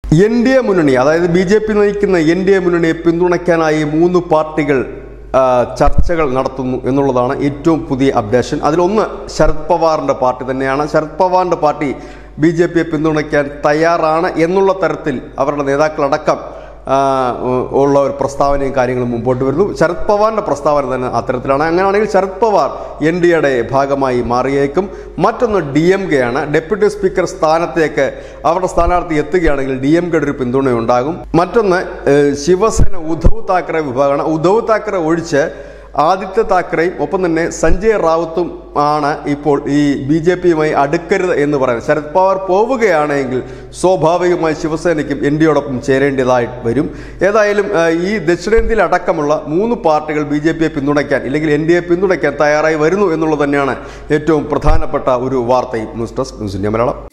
N D A മുന്നണി അതായത് B J P നയിക്കുന്ന എൻ ഡി എ മുന്നണിയെ പിന്തുണയ്ക്കാനായി മൂന്ന് പാർട്ടികൾ ആ, ചർച്ചകൾ നടത്തുന്നു എന്നുള്ളതാണ് ഏറ്റവും പുതിയ അപ്ഡേഷൻ അതിലൊന്ന് ശരത് പവാറിൻ്റെ പാർട്ടി തന്നെയാണ് ശരത് പവാറിൻ്റെ പാർട്ടി ബി ജെ പിയെ പിന്തുണയ്ക്കാൻ തയ്യാറാണ് എന്നുള്ള തരത്തിൽ അവരുടെ നേതാക്കളടക്കം ആ, ഉള്ള ഒരു പ്രസ്താവനയും കാര്യങ്ങളും മുമ്പോട്ട് വരുന്നു ശരത് പവാറിന്റെ പ്രസ്താവന തന്നെ അത്തരത്തിലാണ് അങ്ങനെയാണെങ്കിൽ ശരത് പവാർ എൻ ഡി എയുടെ ഭാഗമായി മാറിയേക്കും മറ്റൊന്ന് ഡി എം കെ ആണ് ഡെപ്യൂട്ടി സ്പീക്കർ സ്ഥാനത്തേക്ക് അവരുടെ സ്ഥാനാർത്ഥി എത്തുകയാണെങ്കിൽ ഡി എം കെയുടെ ഒരു പിന്തുണയുണ്ടാകും മറ്റൊന്ന് ഏഹ്, ശിവസേന ഉദ്ധവ് താക്കറെ വിഭാഗമാണ് ഉദ്ധവ് താക്കറെ ഒഴിച്ച് ആദിത്യ താക്കറെയും ഒപ്പം തന്നെ സഞ്ജയ് റാവത്തും ആണ് ഇപ്പോൾ ഈ ബി ജെ പിയുമായി അടുക്കരുത് എന്ന് പറയുന്നത് ശരത് പവാർ പോവുകയാണെങ്കിൽ സ്വാഭാവികമായി ശിവസേനയ്ക്കും എൻ ഡിയോടൊപ്പം ചേരേണ്ടതായി വരും ഏതായാലും ആ, ഈ ദക്ഷിണേന്ത്യയിൽ അടക്കമുള്ള മൂന്ന് പാർട്ടികൾ ബി ജെ പിയെ പിന്തുണയ്ക്കാൻ ഇല്ലെങ്കിൽ എൻ ഡി എ പിന്തുണയ്ക്കാൻ തയ്യാറായി വരുന്നു എന്നുള്ളത് തന്നെയാണ് ഏറ്റവും പ്രധാനപ്പെട്ട ഒരു വാർത്തയും news desk news India Malayalam